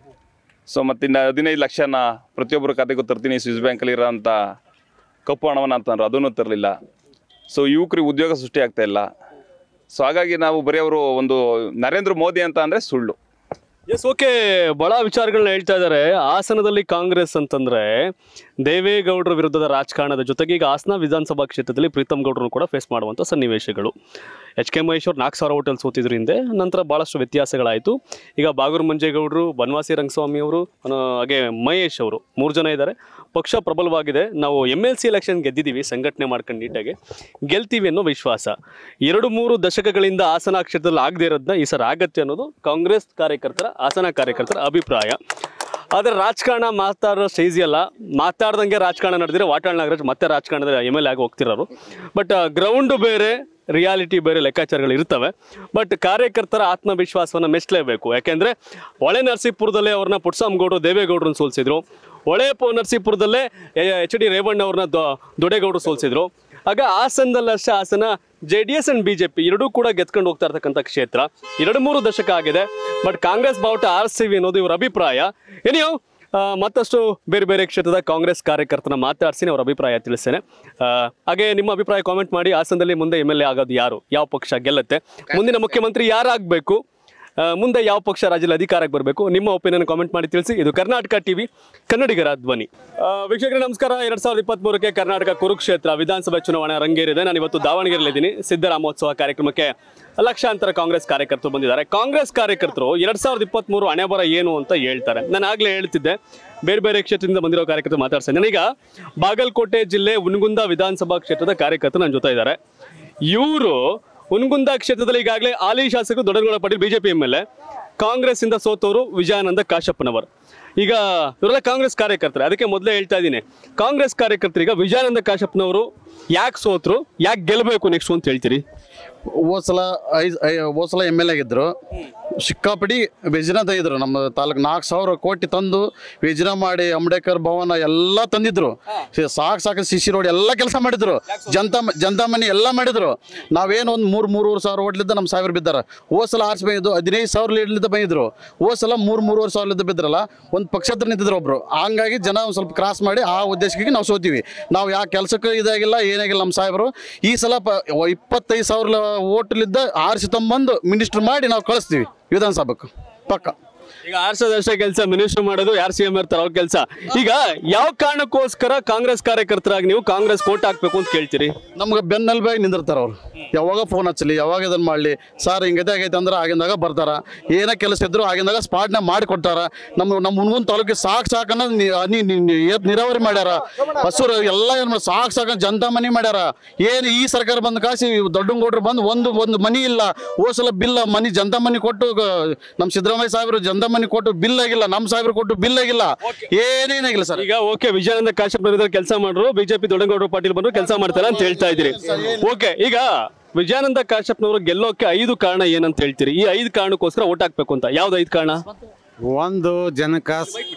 ಸೊ ಮತ್ತಿನ್ನು ಹದಿನೈದು ಲಕ್ಷನ ಪ್ರತಿಯೊಬ್ಬರ ಖಾತೆಗೂ ತರ್ತೀನಿ ಸ್ವಿಸ್ ಬ್ಯಾಂಕಲ್ಲಿ ಇರೋಂಥ ಕಪ್ಪು ಹಣವನ್ನು ಅಂತಂದ್ರು ಅದನ್ನು ತರಲಿಲ್ಲ ಸೊ ಯುವಕರಿಗೆ ಉದ್ಯೋಗ ಸೃಷ್ಟಿ ಆಗ್ತಾ ಇಲ್ಲ ಸೊ ಹಾಗಾಗಿ ನಾವು ಬರೀ ಅವರು ಒಂದು ನರೇಂದ್ರ ಮೋದಿ ಅಂತ ಅಂದರೆ ಸುಳ್ಳು ಎಸ್ ಓಕೆ ಬಹಳ ವಿಚಾರಗಳನ್ನ ಹೇಳ್ತಾ ಇದ್ದಾರೆ ಹಾಸನದಲ್ಲಿ ಕಾಂಗ್ರೆಸ್ ಅಂತಂದ್ರೆ ದೇವೇಗೌಡರ ವಿರುದ್ಧದ ರಾಜಕಾರಣದ ಜೊತೆಗೆ ಈಗ ಹಾಸನ ವಿಧಾನಸಭಾ ಕ್ಷೇತ್ರದಲ್ಲಿ ಪ್ರೀತಮ್ ಗೌಡರನ್ನು ಕೂಡ ಕೂಡ ಸನ್ನಿವೇಶಗಳು ಎಚ್ ಕೆ ಮಹೇಶ್ವರ್ ನಾಲ್ಕು ಸಾವಿರ ಹೋಟೆಲ್ ಸೋತಿದ್ರು ಹಿಂದೆ ನಂತರ ಭಾಳಷ್ಟು ವ್ಯತ್ಯಾಸಗಳಾಯಿತು ಈಗ ಬಾಗೂರು ಮಂಜೇಗೌಡರು ಬನವಾಸಿ ರಂಗಸ್ವಾಮಿ ಅವರು ಆ, ಹಾಗೆ ಮಹೇಶ್ ಅವರು ಮೂರು ಜನ ಇದ್ದಾರೆ ಪಕ್ಷ ಪ್ರಬಲವಾಗಿದೆ ನಾವು ಎಮ್ ಎಲ್ ಸಿ ಎಲೆಕ್ಷನ್ ಗೆದ್ದಿದ್ದೀವಿ ಸಂಘಟನೆ ಮಾಡ್ಕೊಂಡು ನೀಟಾಗಿ ಗೆಲ್ತೀವಿ ಅನ್ನೋ ವಿಶ್ವಾಸ ಎರಡು ಮೂರು ದಶಕಗಳಿಂದ ಹಾಸನ ಕ್ಷೇತ್ರದಲ್ಲಿ ಆಗದೆ ಇರೋದನ್ನ ಈ ಸರ್ ಆಗತ್ತೆ ಅನ್ನೋದು ಕಾಂಗ್ರೆಸ್ ಕಾರ್ಯಕರ್ತರ ಹಾಸನ ಕಾರ್ಯಕರ್ತರ ಅಭಿಪ್ರಾಯ ಆದರೆ ರಾಜಕಾರಣ ಮಾತಾಡೋ ಸ್ಟೇಜ್ ಅಲ್ಲ ಮಾತಾಡ್ದಂಗೆ ರಾಜಕಾರಣ ನಡೆದಿರೋ ವಾಟಾಳ್ ನಾಗರಾಜ್ ಮತ್ತೆ ರಾಜಕಾರಣದ ಎಮ್ ಎಲ್ ಎ ಆಗಿ ಹೋಗ್ತಿರೋರು ಬಟ್ ಗ್ರೌಂಡ್ ಬೇರೆ ರಿಯಾಲಿಟಿ ಬೇರೆ ಲೆಕ್ಕಾಚಾರಗಳು ಇರ್ತವೆ ಬಟ್ ಕಾರ್ಯಕರ್ತರ ಆತ್ಮವಿಶ್ವಾಸವನ್ನು ಮೆಚ್ಚಲೇಬೇಕು ಯಾಕೆಂದ್ರೆ ಹೊಳೆ ನರಸೀಪುರದಲ್ಲೇ ಅವ್ರನ್ನ ಪುಟ್ಸಾಮ್ಗೌಡರು ದೇವೇಗೌಡರನ್ನ ಸೋಲಿಸಿದ್ರು ಹೊಳೆ ಪೋ ನರಸೀಪುರದಲ್ಲೇ ಎಚ್ ಡಿ ರೇವಣ್ಣ ಅವ್ರನ್ನ ದೊಡ್ಡೇಗೌಡರು ಸೋಲಿಸಿದ್ರು ಆಗ ಹಾಸನದಲ್ಲಷ್ಟೇ Hassan J D S and BJP ಎರಡೂ ಕೂಡ ಗೆದ್ಕೊಂಡು ಹೋಗ್ತಾ ಇರ್ತಕ್ಕಂಥ ಕ್ಷೇತ್ರ ಎರಡು ಮೂರು ದಶಕ ಆಗಿದೆ ಬಟ್ ಕಾಂಗ್ರೆಸ್ ಬಾವುಟ ಆರ್ ಸಿ ವಿ ಅನ್ನೋದು ಇವರ ಅಭಿಪ್ರಾಯ ಏನಿಯೋ ಆ, ಮತ್ತಷ್ಟು ಬೇರೆ ಬೇರೆ ಕ್ಷೇತ್ರದ ಕಾಂಗ್ರೆಸ್ ಕಾರ್ಯಕರ್ತನ ಮಾತಾಡಿಸಿ ಅವರ ಅಭಿಪ್ರಾಯ ತಿಳಿಸ್ತೇನೆ ಆ, ಹಾಗೆ ನಿಮ್ಮ ಅಭಿಪ್ರಾಯ ಕಾಮೆಂಟ್ ಮಾಡಿ ಹಾಸನದಲ್ಲಿ ಮುಂದೆ ಎಮ್ ಎಲ್ ಎ ಆಗೋದು ಯಾರು ಯಾವ ಪಕ್ಷ ಗೆಲ್ಲುತ್ತೆ ಮುಂದಿನ ಮುಖ್ಯಮಂತ್ರಿ ಯಾರಾಗಬೇಕು ಆ, ಮುಂದೆ ಯಾವ ಪಕ್ಷ ರಾಜ್ಯದಲ್ಲಿ ಅಧಿಕಾರಕ್ಕೆ ಬರಬೇಕು ನಿಮ್ಮ ಒಪಿನಿಯನ್ ಕಾಮೆಂಟ್ ಮಾಡಿ ತಿಳಿಸಿ ಇದು ಕರ್ನಾಟಕ ಟಿವಿ ಕನ್ನಡಿಗರ ಧ್ವನಿ ಆ, ವೀಕ್ಷಕರೇ ನಮಸ್ಕಾರ ಎರಡ್ ಸಾವಿರದ ಇಪ್ಪತ್ಮೂರಕ್ಕೆ ಕರ್ನಾಟಕ ಕುರುಕ್ಷೇತ್ರ ವಿಧಾನಸಭೆ ಚುನಾವಣೆ ರಂಗೇರಿದೆ ನಾನು ಇವತ್ತು ದಾವಣಗೆರೆಯಲ್ಲಿದ್ದೀನಿ ಸಿದ್ದರಾಮೋತ್ಸವ ಕಾರ್ಯಕ್ರಮಕ್ಕೆ ಲಕ್ಷಾಂತರ ಕಾಂಗ್ರೆಸ್ ಕಾರ್ಯಕರ್ತರು ಬಂದಿದ್ದಾರೆ ಕಾಂಗ್ರೆಸ್ ಕಾರ್ಯಕರ್ತರು ಎರಡ್ ಸಾವಿರದ ಇಪ್ಪತ್ಮೂರು ಹಣೆ ಬರ ಏನು ಅಂತ ಹೇಳ್ತಾರೆ ನಾನು ಆಗ್ಲೇ ಹೇಳ್ತಿದ್ದೆ ಬೇರೆ ಬೇರೆ ಕ್ಷೇತ್ರದಿಂದ ಬಂದಿರೋ ಕಾರ್ಯಕರ್ತರು ಮಾತಾಡ್ತೇನೆ ನಾನೀಗ ಬಾಗಲಕೋಟೆ ಜಿಲ್ಲೆ ಉನಗುಂದ ವಿಧಾನಸಭಾ ಕ್ಷೇತ್ರದ ಕಾರ್ಯಕರ್ತರು ನನ್ನ ಜೊತೆ ಇದ್ದಾರೆ ಇವರು ಉನಗುಂದ ಕ್ಷೇತ್ರದಲ್ಲಿ ಈಗಾಗಲೇ ಹಾಲಿ ಶಾಸಕರು Doddagowda Patil BJP M L A Congress ಇಂದ ಸೋತವರು ವಿಜಯಾನಂದ ಕಾಶಪ್ಪನವರು ಈಗ ಇವರೆಲ್ಲ ಕಾಂಗ್ರೆಸ್ ಕಾರ್ಯಕರ್ತರು ಅದಕ್ಕೆ ಮೊದಲೇ ಹೇಳ್ತಾ ಇದ್ದೀನಿ ಕಾಂಗ್ರೆಸ್ ಕಾರ್ಯಕರ್ತರೀಗ ವಿಜಯಾನಂದ ಕಾಶಪ್ಪನವರು ಯಾಕೆ ಸೋತರು ಯಾಕೆ ಗೆಲ್ಲಬೇಕು ನೆಕ್ಸ್ಟ್ ಅಂತ ಹೇಳ್ತೀರಿ ಹೋದ್ ಸಲ ಐದು ಹೋದ್ ಸಲ ಎಮ್ ಎಲ್ ಆಗಿದ್ರು ಸಿಕ್ಕಾಪಡಿ ವ್ಯಜನ ಇದ್ರು ನಮ್ಮ ತಾಲೂಕು ನಾಲ್ಕು ಸಾವಿರ ಕೋಟಿ ತಂದು ವ್ಯಜನ ಮಾಡಿ ಅಂಬೇಡ್ಕರ್ ಭವನ ಎಲ್ಲ ತಂದಿದ್ರು ಸಾಕು ಸಾಕು ಸಿ ಸಿ ರೋಡ್ ಎಲ್ಲ ಕೆಲಸ ಮಾಡಿದ್ರು ಜನತಾ ಮ- ಜನತಾ ಮನೆ ಎಲ್ಲ ಮಾಡಿದ್ರು ನಾವೇನು ಒಂದು ಮೂರು ಮೂರುವರೆ ಸಾವಿರ ಓಟ್ಲಿದ್ದ ನಮ್ಮ ಸಾವಿರ ಬಿದ್ದಾರ ಹೋದ್ ಸಲ ಆರ್ಸಿ ಬಂದಿದ್ದು ಹದಿನೈದು ಸಾವಿರ ಲೀಡ್ಲಿದ್ದ ಬಂದಿದ್ರು ಹೋದ್ ಸಲ ಮೂರು ಮೂರುವರೆ ಸಾವಿರಲಿದ್ದ ಬಿದ್ರಲ್ಲ ಒಂದು ಪಕ್ಷತ್ರ ನಿಂತಿದ್ರು ಒಬ್ರು ಹಂಗಾಗಿ ಜನ ಒಂದು ಸ್ವಲ್ಪ ಕ್ರಾಸ್ ಮಾಡಿ ಆ ಉದ್ದೇಶಕ್ಕೆ ನಾವು ಸೋತೀವಿ ನಾವು ಯಾವ ಕೆಲಸಕ್ಕೂ ಇದಾಗಿಲ್ಲ ಏನಾಗಿಲ್ಲ ನಮ್ಮ ಸಾಹೇಬರು ಈ ಸಲ ಪ ಇಪ್ಪತ್ತೈದು ಸಾವಿರ ಓಟ್ಲಿದ್ದ ಆರಿಸಿ ತಂಬಂದು ಮಿನಿಸ್ಟರ್ ಮಾಡಿ ನಾವು ಕಳಿಸ್ತೀವಿ ವಿಧಾನಸಭೆಗೆ ಪಕ್ಕ ಈಗ ಆರ್ಸೋದಷ್ಟೇ ಕೆಲಸ ಮಿನಿಸ್ಟರ್ ಮಾಡೋದು ಯಾರು ಸಿ ಎಂ ಇರ್ತಾರ ಅವ್ರ ಕೆಲಸ ಈಗ ಯಾವ ಕಾರಣಕ್ಕೋಸ್ಕರ ಕಾಂಗ್ರೆಸ್ ಕಾರ್ಯಕರ್ತರಾಗಿ ನೀವು ಕಾಂಗ್ರೆಸ್ ಕೋಟ್ ಹಾಕ್ಬೇಕು ಅಂತ ಕೇಳ್ತೀರಿ ನಮ್ಗೆ ಬೆನ್ನೆಲುಬಾಗಿ ನಿಂದಿರ್ತಾರೆ ಅವ್ರು ಯಾವಾಗ ಫೋನ್ ಹಚ್ಚಲಿ ಯಾವಾಗ ಇದನ್ನು ಮಾಡಲಿ ಸರ್ ಹಿಂಗದೆ ಆಗೈತೆ ಅಂದ್ರೆ ಆಗಿಂದಾಗ ಬರ್ತಾರ ಏನೇ ಕೆಲಸ ಇದ್ರು ಆಗಿಂದಾಗ ಸ್ಪಾಟ್ನ ಮಾಡಿ ಕೊಡ್ತಾರ ನಮ್ಮ ನಮ್ಮ ಹುಣಗುನ್ ತಾಲೂಕಿಗೆ ಸಾಕು ಸಾಕನ್ನ ನೀ ನೀರಾವರಿ ಮಾಡ್ಯಾರ ಹಸುರು ಎಲ್ಲ ಏನು ಮಾಡಿ ಸಾಕು ಸಾಕ ಜನತಾ ಮನಿ ಮಾಡ್ಯಾರ ಏನು ಈ ಸರ್ಕಾರ ಬಂದ ಕಾಸಿ ದೊಡ್ಡಂಗೌಡ್ರು ಬಂದು ಒಂದು ಒಂದು ಮನಿ ಇಲ್ಲ ಹೋಸಲ ಬಿಲ್ ಮನಿ ಜನತಾ ಮನಿ ಕೊಟ್ಟು ಗ- ನಮ್ಮ ಸಿದ್ದರಾಮಯ್ಯ ಸಾಹೇಬರು ಜನತಾ ಮನಿ ಕೊಟ್ಟು ಬಿಲ್ ಆಗಿಲ್ಲ ನಮ್ಮ ಸಾಹೇಬರು ಕೊಟ್ಟು ಬಿಲ್ ಆಗಿಲ್ಲ ಏನೇನಾಗಿಲ್ಲ ಸರ್ ಈಗ ಓಕೆ ವಿಜಯಾನಂದ ಕಾಶ್ಯಪ್ ಕೆಲಸ ಮಾಡ್ರು ಬಿಜೆಪಿ ದೊಡ್ಡಗೌಡರು ಪಾಟೀಲ್ ಬಂದ್ರು ಕೆಲಸ ಮಾಡ್ತಾರೆ ಅಂತ ಹೇಳ್ತಾ ಇದ್ದೀರಿ ಓಕೆ ಈಗ ವಿಜಯಾನಂದ ಕಾಶ್ಯಪ್ನವರು ಗೆಲ್ಲೋಕೆ ಐದು ಕಾರಣ ಏನಂತ ಹೇಳ್ತೀರಿ ಈ ಐದು ಕಾರಣಕ್ಕೋಸ್ಕರ ಓಟ್ ಹಾಕ್ಬೇಕು ಅಂತ ಯಾವ್ದು ಐದು ಕಾರಣ ಒಂದು ಜನಕ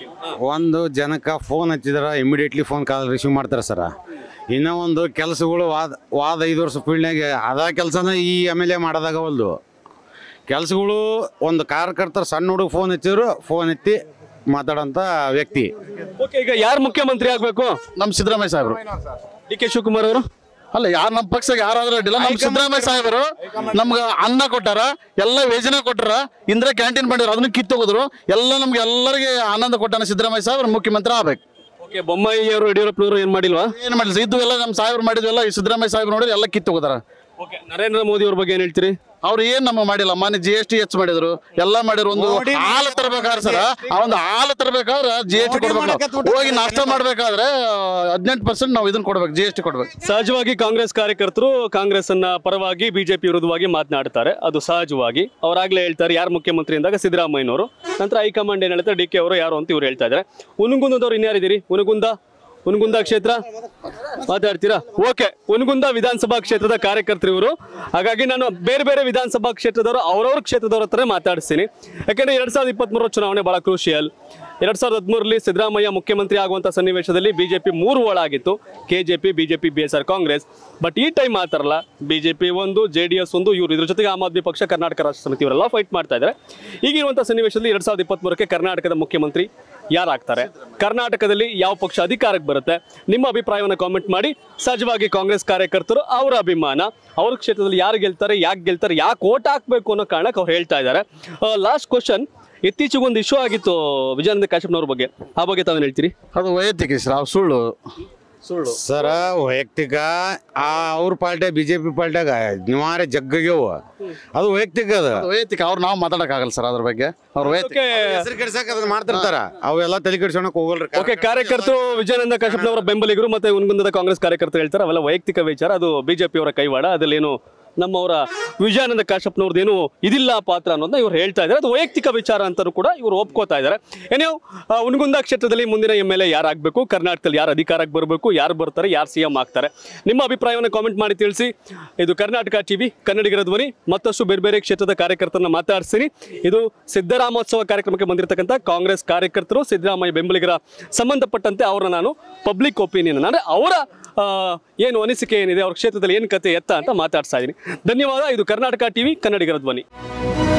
ಒಂದು ಜನಕ ಫೋನ್ ಹಚ್ಚಿದ್ರೆ ಇಮಿಡಿಯೇಟ್ಲಿ ಫೋನ್ ಕಾಲ್ ರಿಸೀವ್ ಮಾಡ್ತಾರೆ ಸರ ಇನ್ನೂ ಒಂದು ಕೆಲಸಗಳು ವಾದ ವಾದ ಐದು ವರ್ಷ ಫೀಲ್ಡ್ನಾಗೆ ಅದ ಕೆಲಸನ ಈ ಎಮ್ ಎಲ್ ಎ ಮಾಡೋದಾಗವಲ್ದು ಕೆಲಸಗಳು ಒಂದು ಕಾರ್ಯಕರ್ತರು ಸಣ್ಣ ಹುಡುಗ ಫೋನ್ ಹಚ್ಚಿದ್ರು ಫೋನ್ ಎತ್ತಿ ಮಾತಾಡೋಂಥ ವ್ಯಕ್ತಿ ಓಕೆ ಈಗ ಯಾರು ಮುಖ್ಯಮಂತ್ರಿ ಆಗ್ಬೇಕು ನಮ್ಮ ಸಿದ್ದರಾಮಯ್ಯ ಸಾಹೇಬರು ಡಿ ಕೆ ಶಿವಕುಮಾರ್ ಅವರು ಅಲ್ಲ ಯಾರು ನಮ್ಮ ಪಕ್ಷಕ್ಕೆ ಯಾರಾದ್ರೂ ಅಡ್ಡಿಲ್ಲ ನಮ್ಮ ಸಿದ್ದರಾಮಯ್ಯ ಸಾಹೇಬರು ನಮ್ಗೆ ಅನ್ನ ಕೊಟ್ಟಾರ ಎಲ್ಲ ಯೋಜನೆ ಕೊಟ್ಟಾರ ಇಂದ್ರ ಕ್ಯಾಂಟೀನ್ ಮಾಡಿದ್ರು ಅದನ್ನ ಕಿತ್ತೋಗಿದ್ರು ಎಲ್ಲ ನಮ್ಗೆ ಎಲ್ಲರಿಗೆ ಆನಂದ ಕೊಟ್ಟಾನ ಸಿದ್ದರಾಮಯ್ಯ ಸಾಹೇಬ್ರು ಮುಖ್ಯಮಂತ್ರಿ ಆಗ್ಬೇಕು ಓಕೆ ಬೊಮ್ಮಾಯಿ ಅವರು ಯಡಿಯೂರಪ್ಪನವರು ಏನ್ ಮಾಡಿಲ್ವಾ ಏನ್ ಮಾಡಿಲ್ಲ ಇದ್ದು ಎಲ್ಲ ನಮ್ಮ ಸಾಹೇಬ್ರು ಮಾಡಿದ್ವೆಲ್ಲ ಈ ಸಿದ್ದರಾಮಯ್ಯ ಸಾಹೇಬ್ರು ನೋಡಿದ್ರೆ ಎಲ್ಲ ಕಿತ್ತೋಗಿದಾರ ಓಕೆ ನರೇಂದ್ರ ಮೋದಿ ಅವ್ರ ಬಗ್ಗೆ ಏನ್ ಹೇಳ್ತೀರಿ ಅವ್ರು ಏನ್ ನಮ್ಮ ಮಾಡಿಲ್ಲ ಮೊನ್ನೆ ಜಿ ಎಸ್ ಟಿ ಹೆಚ್ಚು ಮಾಡಿದ್ರು ಎಲ್ಲ ಮಾಡಿದ್ರು ಒಂದು ಹಾಲು ತರಬೇಕಾದ್ರೆ ಸರ ಆ ಒಂದು ಹಾಲು ತರಬೇಕಾದ್ರೆ ಜಿ ಎಸ್ ಟಿ ಕೊಡ್ಬೇಕು ಹೋಗಿ ನಾಷ್ಟ ಮಾಡ್ಬೇಕಾದ್ರೆ ಹದಿನೆಂಟು ಪರ್ಸೆಂಟ್ ನಾವು ಇದನ್ನ ಕೊಡ್ಬೇಕು ಜಿ ಎಸ್ ಟಿ ಕೊಡ್ಬೇಕು ಸಹಜವಾಗಿ ಕಾಂಗ್ರೆಸ್ ಕಾರ್ಯಕರ್ತರು ಕಾಂಗ್ರೆಸ್ ಅನ್ನ ಪರವಾಗಿ ಬಿಜೆಪಿ ವಿರುದ್ಧವಾಗಿ ಮಾತನಾಡ್ತಾರೆ ಅದು ಸಹಜವಾಗಿ ಅವರಾಗ್ಲೇ ಹೇಳ್ತಾರೆ ಯಾರು ಮುಖ್ಯಮಂತ್ರಿ ಅಂದಾಗ ಸಿದ್ದರಾಮಯ್ಯನವರು ನಂತರ ಹೈಕಮಾಂಡ್ ಏನ್ ಹೇಳ್ತಾರೆ ಡಿ ಕೆ ಅವರು ಯಾರು ಅಂತ ಇವ್ರು ಹೇಳ್ತಾ ಇದ್ದಾರೆ ಉನಗುಂದದವ್ರು ಇನ್ಯಾರಿದ್ದೀರಿ ಉನಗುಂದ ಉನಗುಂದ ಕ್ಷೇತ್ರ ಮಾತಾಡ್ತೀರಾ ಓಕೆ ಉನಗುಂದ ವಿಧಾನಸಭಾ ಕ್ಷೇತ್ರದ ಕಾರ್ಯಕರ್ತರು ಇವರು ಹಾಗಾಗಿ ನಾನು ಬೇರೆ ಬೇರೆ ವಿಧಾನಸಭಾ ಕ್ಷೇತ್ರದವರು ಅವ್ರವ್ರ ಕ್ಷೇತ್ರದವ್ರ ಹತ್ರ ಮಾತಾಡಿಸ್ತೀನಿ ಯಾಕಂದ್ರೆ ಎರಡ್ ಸಾವಿರದ ಇಪ್ಪತ್ಮೂರರ ಚುನಾವಣೆ ಬಹಳ ಕ್ರೂಷಿಯಲ್ ಎರಡ್ ಸಾವಿರದ ಹದಿಮೂರರಲ್ಲಿ ಸಿದ್ದರಾಮಯ್ಯ ಮುಖ್ಯಮಂತ್ರಿ ಆಗುವಂತ ಸನ್ನಿವೇಶದಲ್ಲಿ ಬಿಜೆಪಿ ಮೂರು ಒಳಾಗಿತ್ತು KJP BJP B S R Congress but ಈ ಟೈಮ್ ಮಾತಾರಲ್ಲ ಬಿಜೆಪಿ ಒಂದು ಜೆ ಡಿ ಎಸ್ ಒಂದು ಇವರು ಇದ್ರ ಜೊತೆಗೆ ಆಮ್ ಆದ್ಮಿ ಪಕ್ಷ ಕರ್ನಾಟಕ ರಾಷ್ಟ್ರ ಸಮಿತಿ ಇವರೆಲ್ಲ ಫೈಟ್ ಮಾಡ್ತಾ ಇದ್ದಾರೆ ಈಗಿರುವಂತಹ ಸನ್ನಿವೇಶದಲ್ಲಿ ಎರಡ್ ಸಾವಿರದ ಇಪ್ಪತ್ಮೂರಕ್ಕೆ ಕರ್ನಾಟಕದ ಮುಖ್ಯಮಂತ್ರಿ ಯಾರಾಗ್ತಾರೆ ಕರ್ನಾಟಕದಲ್ಲಿ ಯಾವ ಪಕ್ಷ ಅಧಿಕಾರಕ್ಕೆ ಬರುತ್ತೆ ನಿಮ್ಮ ಅಭಿಪ್ರಾಯವನ್ನು ಕಾಮೆಂಟ್ ಮಾಡಿ ಸಹಜವಾಗಿ ಕಾಂಗ್ರೆಸ್ ಕಾರ್ಯಕರ್ತರು ಅವರ ಅಭಿಮಾನ ಅವ್ರ ಕ್ಷೇತ್ರದಲ್ಲಿ ಯಾರು ಗೆಲ್ತಾರೆ ಯಾಕೆ ಗೆಲ್ತಾರೆ ಯಾಕೆ ಓಟ್ ಹಾಕ್ಬೇಕು ಅನ್ನೋ ಕಾರಣಕ್ಕೆ ಅವ್ರು ಹೇಳ್ತಾ ಇದ್ದಾರೆ ಲಾಸ್ಟ್ ಕ್ವಶನ್ ಇತ್ತೀಚೆಗೆ ಒಂದು ಇಶ್ಯೂ ಆಗಿತ್ತು ವಿಜಯಾನಂದ ಕಾಶ್ಯಪ್ನವ್ರ ಬಗ್ಗೆ ಆ ಬಗ್ಗೆ ತಾವೇನು ಹೇಳ್ತೀರಿ ಅದು ವೈಯಕ್ತಿಕ ಸರ್ ಅವು ಸುಳ್ಳು ಸುಳ್ಳು ಸರ ವೈಯಕ್ತಿಕ ಆ ಅವ್ರ ಪಾರ್ಟಿ ಬಿ ಜೆ ಪಿ ಪಾರ್ಟಿಯಾಗ ನಿವಾರ ಜಗ್ಗಗ್ಯವು ಅದು ವೈಯಕ್ತಿಕ ಅದು ಅದು ವೈಯಕ್ತಿಕ ಅವ್ರು ನಾವು ಮಾತಾಡೋಕ್ಕಾಗಲ್ಲ ಸರ್ ಅದ್ರ ಬಗ್ಗೆ ಅವ್ರ ವೈಯಕ್ತಿಕ ಓಕೆ ಹೆಸರು ಕೆಡ್ಸಕ್ ಅದನ್ನ ಮಾಡ್ತಿರ್ತಾರ ಅವೆಲ್ಲ ತಲೆ ಕೆಡ್ಸೋಣಕ್ ಹೋಗಲ್ರಿ ಓಕೆ ಕಾರ್ಯಕರ್ತರು ವಿಜಯಾನಂದ ಕಾಶ್ಯಪ್ನವರ ಬೆಂಬಲಿಗರು ಮತ್ತೆ ಉನ್ಗುಂದದ ಕಾಂಗ್ರೆಸ್ ಕಾರ್ಯಕರ್ತರು ಹೇಳ್ತಾರೆ ಅವೆಲ್ಲ ವೈಯಕ್ತಿಕ ವಿಚಾರ ಅದು ಬಿಜೆಪಿ ಅವರ ಕೈವಾಡ ಅದರಲ್ಲೇನು ನಮ್ಮವರ ವಿಜಯಾನಂದ ಕಾಶ್ಯಪ್ನವ್ರದ್ದೇನು ಇದಿಲ್ಲ ಪಾತ್ರ ಅನ್ನೋದನ್ನ ಇವ್ರು ಹೇಳ್ತಾ ಇದ್ದಾರೆ ಅದು ವೈಯಕ್ತಿಕ ವಿಚಾರ ಅಂತಾನು ಕೂಡ ಇವರು ಒಪ್ಕೋತಾ ಇದ್ದಾರೆ ಏನೇ ಉನ್ಗುಂದ ಕ್ಷೇತ್ರದಲ್ಲಿ ಮುಂದಿನ ಎಮ್ ಎಲ್ ಎ ಯಾರಾಗಬೇಕು ಕರ್ನಾಟಕದಲ್ಲಿ ಯಾರು ಅಧಿಕಾರಕ್ಕೆ ಬರಬೇಕು ಯಾರು ಬರ್ತಾರೆ ಯಾರು ಸಿ ಎಂ ಆಗ್ತಾರೆ ನಿಮ್ಮ ಅಭಿಪ್ರಾಯವನ್ನು ಕಾಮೆಂಟ್ ಮಾಡಿ ತಿಳಿಸಿ ಇದು ಕರ್ನಾಟಕ ಟಿವಿ ಕನ್ನಡಿಗರ ಧ್ವನಿ ಮತ್ತಷ್ಟು ಬೇರೆ ಬೇರೆ ಕ್ಷೇತ್ರದ ಕಾರ್ಯಕರ್ತರನ್ನ ಮಾತಾಡ್ತೀನಿ ಇದು ಸಿದ್ದರಾಮೋತ್ಸವ ಕಾರ್ಯಕ್ರಮಕ್ಕೆ ಬಂದಿರತಕ್ಕಂಥ ಕಾಂಗ್ರೆಸ್ ಕಾರ್ಯಕರ್ತರು ಸಿದ್ದರಾಮಯ್ಯ ಬೆಂಬಲಿಗರ ಸಂಬಂಧಪಟ್ಟಂತೆ ಅವರನ್ನ ನಾನು ಪಬ್ಲಿಕ್ ಒಪಿನಿಯನ್ ಅಂದರೆ ಅವರ ಆ, ಏನು ಅನಿಸಿಕೆ ಏನಿದೆ ಅವ್ರ ಕ್ಷೇತ್ರದಲ್ಲಿ ಏನು ಕತೆ ಎತ್ತ ಅಂತ ಮಾತಾಡ್ತಾ ಇದ್ದೀನಿ ಧನ್ಯವಾದ ಇದು ಕರ್ನಾಟಕ ಟಿವಿ ಕನ್ನಡಿಗರ ಧ್ವನಿ